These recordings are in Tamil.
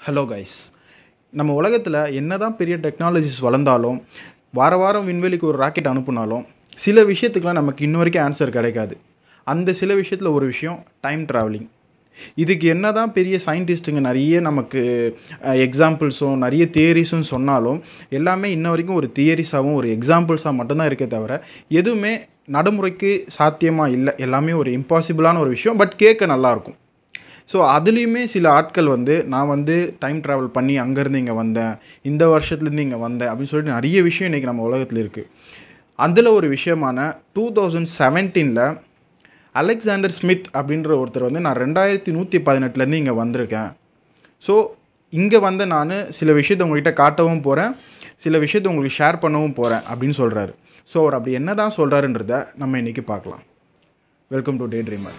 ஹலோ கைஸ் நம்ம உலகத்தில் என்னதான் பெரிய டெக்னாலஜிஸ் வளர்ந்தாலும் வார வாரம் விண்வெளிக்கு ஒரு ராக்கெட் அனுப்புனாலும் சில விஷயத்துக்குலாம் நமக்கு இன்ன வரைக்கும் ஆன்சர் கிடைக்காது அந்த சில விஷயத்தில் ஒரு விஷயம் டைம் ட்ராவலிங் இதுக்கு என்ன தான் பெரிய சயின்டிஸ்ட்டுங்க நிறைய நமக்கு எக்ஸாம்பிள்ஸும் நிறைய தியரிஸும் சொன்னாலும் எல்லாமே இன்ன வரைக்கும் ஒரு தியரிஸாகவும் ஒரு எக்ஸாம்பிள்ஸாக மட்டும்தான் இருக்கே தவிர எதுவுமே நடைமுறைக்கு சாத்தியமாக இல்லை எல்லாமே ஒரு இம்பாசிபிளான ஒரு விஷயம் பட் கேட்க நல்லாயிருக்கும் ஸோ அதுலேயுமே சில ஆட்கள் வந்து நான் வந்து டைம் ட்ராவல் பண்ணி அங்கேருந்து இங்கே வந்தேன் இந்த வருஷத்துலேருந்து இங்கே வந்தேன் அப்படின்னு சொல்லிட்டு நிறைய விஷயம் இன்றைக்கி நம்ம உலகத்தில் இருக்குது அதில் ஒரு விஷயமான டூ தௌசண்ட் செவன்டீனில் அலெக்சாண்டர் ஸ்மித் அப்படின்ற ஒருத்தர் வந்து நான் ரெண்டாயிரத்தி நூற்றி பதினெட்டுலேருந்து இங்கே வந்திருக்கேன் ஸோ இங்கே வந்து நான் சில விஷயத்தை உங்கள்கிட்ட காட்டவும் போகிறேன் சில விஷயத்தை உங்களுக்கு ஷேர் பண்ணவும் போகிறேன் அப்படின்னு சொல்கிறாரு ஸோ அவர் அப்படி என்ன தான் சொல்கிறாருன்றத நம்ம இன்றைக்கி பார்க்கலாம் welcome to day dreamer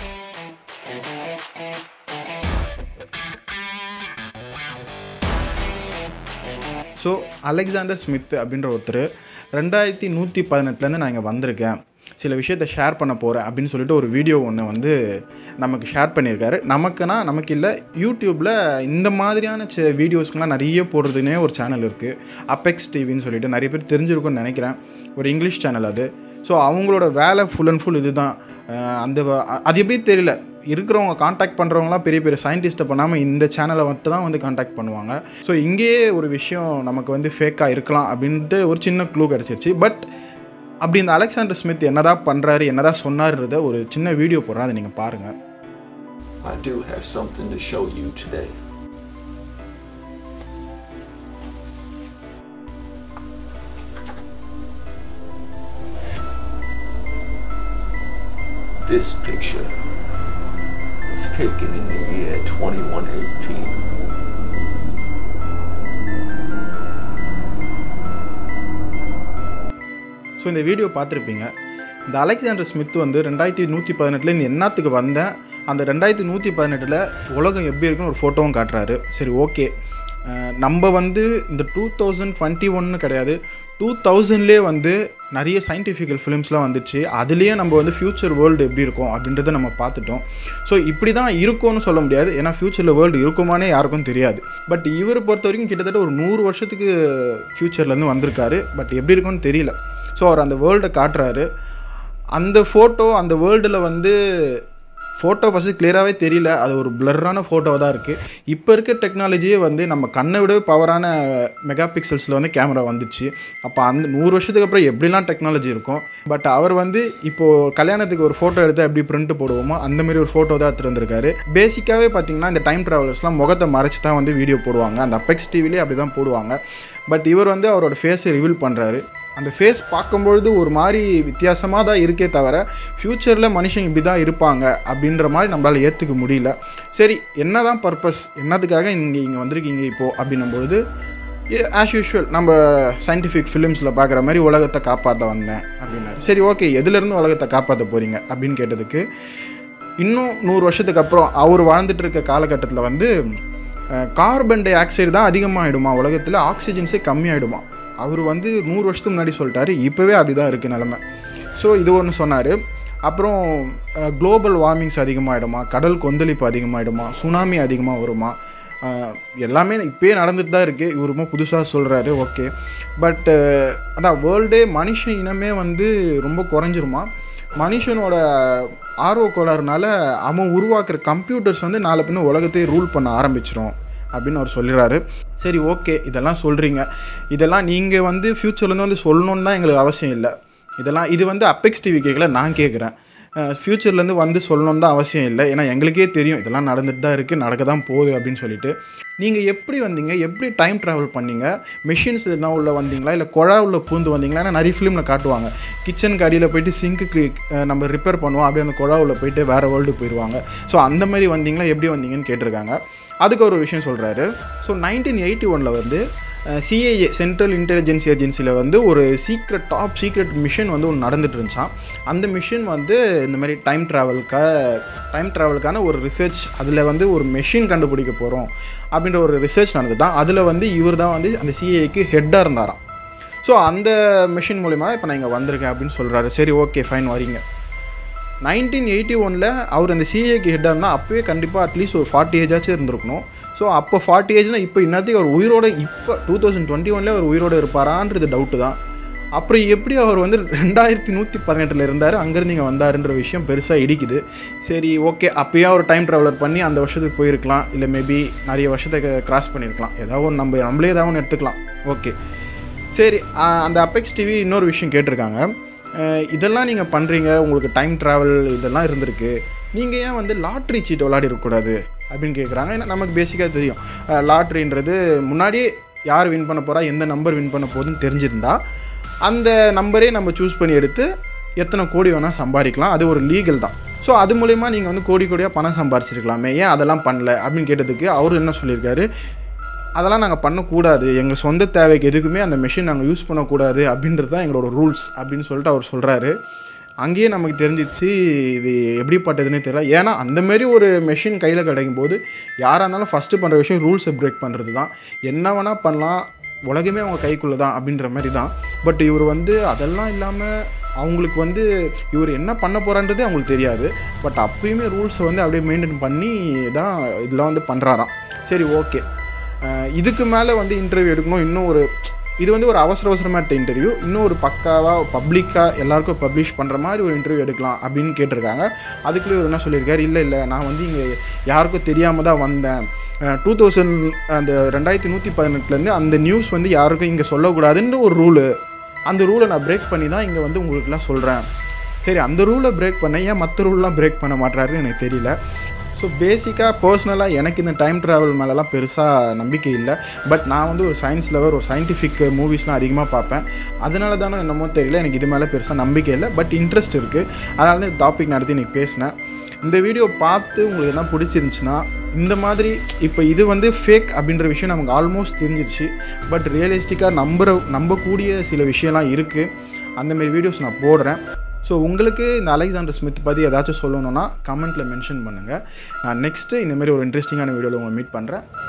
so Alexander Smith அப்படின்ற ஒருத்தர் ரெண்டாயிரத்தி நூற்றி பதினெட்டுலேருந்து நான் இங்கே வந்திருக்கேன் சில விஷயத்த ஷேர் பண்ண போகிறேன் அப்படின்னு சொல்லிட்டு ஒரு வீடியோ ஒன்று வந்து நமக்கு ஷேர் பண்ணியிருக்காரு நமக்குனா நமக்கு இல்லை யூடியூப்பில் இந்த மாதிரியான ச வீடியோஸ்க்கெலாம் நிறைய போடுறதுனே ஒரு சேனல் இருக்குது அப்பெக்ஸ் டிவின்னு சொல்லிட்டு நிறைய பேர் தெரிஞ்சிருக்கும்னு நினைக்கிறேன் ஒரு இங்கிலீஷ் சேனல் அது ஸோ அவங்களோட வேலை ஃபுல் அண்ட் ஃபுல் இதுதான் அஹ் அந்த வ- அ- அது எப்படி தெரியல இருக்கிறவங்க காண்டாக்ட் பண்ணுறவங்களாம் பெரிய பெரிய சயின்டிஸ்ட்டை பண்ணாமல் இந்த சேனலை மட்டும் தான் வந்து காண்டாக்ட் பண்ணுவாங்க ஸோ இங்கேயே ஒரு விஷயம் நமக்கு வந்து ஃபேக்காக இருக்கலாம் அப்படின்ட்டு ஒரு சின்ன க்ளூ கிடச்சிருச்சு பட் அப்படி இந்த அலெக்சாண்டர் ஸ்மித் என்னதான் பண்ணுறாரு என்னதான் சொன்னார்ன்றத ஒரு சின்ன வீடியோ போடுறேன் அதை நீங்கள் பாருங்கள் I do have something to show you today. This picture was taken in the year 2118. So இந்த வீடியோ பார்த்துருப்பீங்க இந்த அலெக்சாண்டர் ஸ்மித் வந்து ரெண்டாயிரத்தி நூற்றி பதினெட்டில் இந்த எண்ணத்துக்கு வந்தேன் அந்த ரெண்டாயிரத்தி நூற்றி பதினெட்டில் உலகம் எப்படி இருக்குன்னு ஒரு ஃபோட்டோவும் காட்டுறாரு சரி ஓகே நம்ம வந்து இந்த டூ தௌசண்ட் டுவெண்ட்டி ஒன்னு கிடையாது டூ தௌசண்ட்லேயே வந்து நிறைய சயின்டிஃபிக்கல் ஃபிலிம்ஸ்லாம் வந்துச்சு அதுலேயே நம்ம வந்து ஃப்யூச்சர் வேர்ல்டு எப்படி இருக்கும் அப்படின்றத நம்ம பார்த்துட்டோம் ஸோ இப்படி தான் இருக்கும்னு சொல்ல முடியாது ஏன்னா ஃப்யூச்சரில் வேர்ல்டு இருக்குமானே யாருக்கும் தெரியாது பட் இவரை பொறுத்த வரைக்கும் கிட்டத்தட்ட ஒரு நூறு வருஷத்துக்கு ஃப்யூச்சர்லேருந்து வந்திருக்காரு பட் எப்படி இருக்கும்னு தெரியல ஸோ அவர் அந்த வேர்ல்டை காட்டுறாரு அந்த ஃபோட்டோ அந்த வேர்ல்டில் வந்து ஃபோட்டோ ஃபஸ்ட்டு கிளியராகவே தெரியல அது ஒரு பிளர்ரான ஃபோட்டோவாக தான் இருக்குது இப்போ இருக்க டெக்னாலஜியே வந்து நம்ம கண்ணை விட பவரான மெகா பிக்சல்ஸில் வந்து கேமரா வந்துச்சு அப்போ அந்த நூறு வருஷத்துக்கு அப்புறம் எப்படிலாம் டெக்னாலஜி இருக்கும் பட் அவர் வந்து இப்போது கல்யாணத்துக்கு ஒரு ஃபோட்டோ எடுத்து எப்படி பிரிண்ட் போடுவோமோ அந்த மாதிரி ஒரு ஃபோட்டோ தான் எடுத்துட்டு வந்திருக்காரு பேசிக்காகவே பார்த்தீங்கன்னா இந்த டைம் ட்ராவலர்ஸ்லாம் முகத்தை மறைச்சு தான் வந்து வீடியோ போடுவாங்க அந்த அப்பெக்ஸ் டிவிலே அப்படி தான் போடுவாங்க பட் இவர் வந்து அவரோட ஃபேஸை ரிவீல் பண்ணுறாரு அந்த ஃபேஸ் பார்க்கும்பொழுது ஒரு மாதிரி வித்தியாசமாக தான் இருக்கே தவிர ஃப்யூச்சரில் மனுஷன் இப்படி தான் இருப்பாங்க அப்படின்ற மாதிரி நம்மளால் ஏற்றுக்க முடியல சரி என்ன தான் பர்பஸ் என்னத்துக்காக இங்கே இங்கே வந்திருக்கீங்க இப்போது அப்படின்னும் பொழுது ஆஸ் யூஷுவல் நம்ம சயின்டிஃபிக் ஃபிலிம்ஸில் பார்க்குற மாதிரி உலகத்தை காப்பாற்ற வந்தேன் அப்படின்னாரு சரி ஓகே எதுலேருந்து உலகத்தை காப்பாற்ற போகிறீங்க அப்படின்னு கேட்டதுக்கு இன்னும் நூறு வருஷத்துக்கு அப்புறம் அவர் வாழ்ந்துட்டு இருக்க காலகட்டத்தில் வந்து கார்பன் டை ஆக்சைடு தான் அதிகமாகிடுமா உலகத்தில் ஆக்சிஜன்ஸே கம்மியாயிடுமா அவர் வந்து நூறு வருஷத்துக்கு முன்னாடி சொல்லிட்டாரு இப்போவே அப்படி தான் இருக்குது நிலமை ஸோ இது ஒன்று சொன்னார் அப்புறம் குளோபல் வார்மிங்ஸ் அதிகமாகிடுமா கடல் கொந்தளிப்பு அதிகமாகிடுமா சுனாமி அதிகமாக வருமா அஹ், எல்லாமே இப்போயே நடந்துட்டு தான் இருக்குது இவர் ரொம்ப புதுசாக சொல்கிறாரு ஓகே பட் அதான் வேர்ல்டே மனுஷ இனமே வந்து ரொம்ப குறைஞ்சிருமா மனுஷனோட ஆர்வ கோளாறுனால அவன் உருவாக்குற கம்ப்யூட்டர்ஸ் வந்து நாளை பின்ன உலகத்தையே ரூல் பண்ண ஆரம்பிச்சிரும் அப்படின்னு அவர் சொல்லிடுறாரு சரி ஓகே இதெல்லாம் சொல்கிறீங்க இதெல்லாம் நீங்கள் வந்து ஃப்யூச்சர்லேருந்து வந்து சொல்லணுன்னு தான் எங்களுக்கு அவசியம் இல்லை இதெல்லாம் இது வந்து அப்பெக்ஸ் டிவி கேட்கல நான் கேட்குறேன் ஃப்யூச்சர்லேருந்து வந்து சொல்லணுன்னு தான் அவசியம் இல்லை ஏன்னா எங்களுக்கே தெரியும் இதெல்லாம் நடந்துட்டு தான் இருக்குது நடக்க தான் போகுது அப்படின்னு சொல்லிட்டு நீங்கள் எப்படி வந்தீங்க எப்படி டைம் ட்ராவல் பண்ணீங்க மிஷின்ஸ் எதுனா உள்ள வந்தீங்களா இல்லை குழா உள்ள பூந்து வந்தீங்களா ஏன்னா நிறைய ஃபிலிமில் காட்டுவாங்க கிச்சனுக்கு அடியில் போயிட்டு சிங்க்கு நம்ம ரிப்பேர் பண்ணுவோம் அப்படியே அந்த குழா உள்ள போயிட்டு வேறு வேர்ல்டு போயிடுவாங்க ஸோ அந்த மாதிரி வந்தீங்களா எப்படி வந்தீங்கன்னு கேட்டிருக்காங்க அதுக்கு ஒரு விஷயம் சொல்கிறாரு ஸோ நைன்டீன் எயிட்டி ஒனில் வந்து சிஏஏ சென்ட்ரல் இன்டெலிஜென்ஸ் ஏஜென்சியில் வந்து ஒரு சீக்ரெட் டாப் சீக்ரெட் மிஷன் வந்து ஒன்று நடந்துட்டு இருந்துச்சான் அந்த மிஷன் வந்து இந்த மாதிரி டைம் ட்ராவலுக்கா டைம் ட்ராவலுக்கான ஒரு ரிசர்ச் அதில் வந்து ஒரு மெஷின் கண்டுபிடிக்க போகிறோம் அப்படின்ற ஒரு ரிசர்ச் நடந்தது தான் அதில் வந்து இவர் தான் வந்து அந்த சிஏஏக்கு ஹெட்டாக இருந்தாராம் ஸோ அந்த மிஷின் மூலிமா இப்போ நான் இங்கே வந்திருக்கேன் அப்படின்னு சொல்கிறாரு சரி ஓகே ஃபைன் வரீங்க நைன்டீன் எயிட்டி ஒனில் அவர் அந்த சிஏக்கு ஹெட்டாக இருந்தால் அப்போயே கண்டிப்பாக அட்லீஸ்ட் ஒரு ஃபார்ட்டி ஏஜாச்சும் இருந்திருக்கணும் ஸோ அப்போ ஃபார்ட்டி ஏஜ்னா இப்போ இன்னத்துக்கு அவர் உயிரோட இப்போ டூ தௌசண்ட் டுவெண்ட்டி ஒன்லேயே அவர் உயிரோட இருப்பாரான்றது டவுட்டு தான் அப்புறம் எப்படி அவர் வந்து ரெண்டாயிரத்தி நூற்றி பதினெட்டில் இருந்தார் அங்கேருந்து இங்கே வந்தாருன்ற விஷயம் பெருசாக இடிக்குது சரி ஓகே அப்பயே அவர் டைம் ட்ராவலர் பண்ணி அந்த வருஷத்துக்கு போயிருக்கலாம் இல்லை மேபி நிறைய வருஷத்தை கிராஸ் பண்ணியிருக்கலாம் ஏதாவது ஒன்று நம்ம நம்மளே ஏதாவது ஒன்று எடுத்துக்கலாம் ஓகே சரி ஆஹ் அந்த அப்பெக்ஸ் டிவி இன்னொரு விஷயம் கேட்டிருக்காங்க அஹ் இதெல்லாம் நீங்கள் பண்ணுறீங்க உங்களுக்கு டைம் ட்ராவல் இதெல்லாம் இருந்திருக்கு நீங்கள் ஏன் வந்து லாட்ரி சீட் விளையாடி இருக்கக்கூடாது அப்படின்னு கேட்குறாங்க ஏன்னா நமக்கு பேசிக்காக தெரியும் லாட்ரின்றது முன்னாடியே யார் வின் பண்ண போகிறா எந்த நம்பர் வின் பண்ண போகுதுன்னு தெரிஞ்சிருந்தா அந்த நம்பரே நம்ம சூஸ் பண்ணி எடுத்து எத்தனை கோடி வேணால் சம்பாதிக்கலாம் அது ஒரு லீகல் தான் ஸோ அது மூலயமா நீங்கள் வந்து கோடி கோடியாக பணம் சம்பாரிச்சிருக்கலாமே ஏன் அதெல்லாம் பண்ணல அப்படின்னு கேட்டதுக்கு அவர் என்ன சொல்லியிருக்காரு அதெல்லாம் நாங்கள் பண்ணக்கூடாது எங்கள் சொந்த தேவைக்கு எதுக்குமே அந்த மெஷின் நாங்கள் யூஸ் பண்ணக்கூடாது அப்படின்றது தான் எங்களோட ரூல்ஸ் அப்படின்னு சொல்லிட்டு அவர் சொல்கிறாரு அங்கேயே நமக்கு தெரிஞ்சிச்சு இது எப்படிப்பட்டதுன்னே தெரியல ஏன்னா அந்த மாதிரி ஒரு மெஷின் கையில் கிடைக்கும் போது யாராக இருந்தாலும் ஃபஸ்ட்டு பண்ணுற விஷயம் ரூல்ஸை பிரேக் பண்ணுறது தான் என்ன வேணால் பண்ணலாம் உலகமே அவங்க கைக்குள்ளே தான் அப்படின்ற மாதிரி தான் பட் இவர் வந்து அதெல்லாம் இல்லாமல் அவங்களுக்கு வந்து இவர் என்ன பண்ண போகிறான்றதே அவங்களுக்கு தெரியாது பட் அப்பயுமே ரூல்ஸை வந்து அப்படியே மெயின்டைன் பண்ணி தான் இதெல்லாம் வந்து பண்ணுறாராம் சரி ஓகே இதுக்கு மேலே வந்து இன்டர்வியூ எடுக்கணும் இன்னும் ஒரு இது வந்து ஒரு அவசர அவசரமாக எடுத்த இன்டர்வியூ இன்னும் ஒரு பக்காவாக பப்ளிக்காக எல்லாருக்கும் பப்ளிஷ் பண்ணுற மாதிரி ஒரு இன்டர்வியூ எடுக்கலாம் அப்படின்னு கேட்டிருக்காங்க அதுக்குள்ளே இவர் என்ன சொல்லியிருக்காரு இல்லை இல்லை நான் வந்து இங்கே யாருக்கும் தெரியாமல் தான் வந்தேன் டூ தௌசண்ட் அந்த ரெண்டாயிரத்தி நூற்றி பதினெட்டுலேருந்து அந்த நியூஸ் வந்து யாருக்கும் இங்கே சொல்லக்கூடாதுன்ற ஒரு ரூலு அந்த ரூலை நான் பிரேக் பண்ணி தான் இங்கே வந்து உங்களுக்குலாம் சொல்கிறேன் சரி அந்த ரூலை பிரேக் பண்ண ஏன் மற்ற ரூல்லாம் பிரேக் பண்ண மாட்டாருன்னு எனக்கு தெரியல ஸோ பேசிக்காக பர்சனலாக எனக்கு இந்த டைம் ட்ராவல் மேலெலாம் பெருசாக நம்பிக்கை இல்லை பட் நான் வந்து ஒரு சயின்ஸ் லவர் ஒரு சயின்டிஃபிக் மூவிஸ்லாம் அதிகமாக பார்ப்பேன் அதனால தானே என்னமோ தெரியல எனக்கு இது மேலே பெருசாக நம்பிக்கை இல்லை பட் இன்ட்ரெஸ்ட் இருக்குது அதனால தான் இந்த டாபிக் நடத்தி இன்றைக்கி பேசினேன் இந்த வீடியோ பார்த்து உங்களுக்கு எல்லாம் பிடிச்சிருந்துச்சுன்னா இந்த மாதிரி இப்போ இது வந்து ஃபேக் அப்படின்ற விஷயம் நமக்கு ஆல்மோஸ்ட் தெரிஞ்சிருச்சு பட் ரியலிஸ்டிக்காக நம்புற நம்பக்கூடிய சில விஷயம்லாம் இருக்குது அந்தமாரி வீடியோஸ் நான் போடுறேன் ஸோ உங்களுக்கு இந்த அலெக்சாண்டர் ஸ்மித் பற்றி ஏதாச்சும் சொல்லணுன்னா கமெண்ட்டில் மென்ஷன் பண்ணுங்கள் நான் நெக்ஸ்ட்டு இந்தமாரி ஒரு இன்ட்ரெஸ்டிங்கான வீடியோவில் உங்களை மீட் பண்ணுறேன்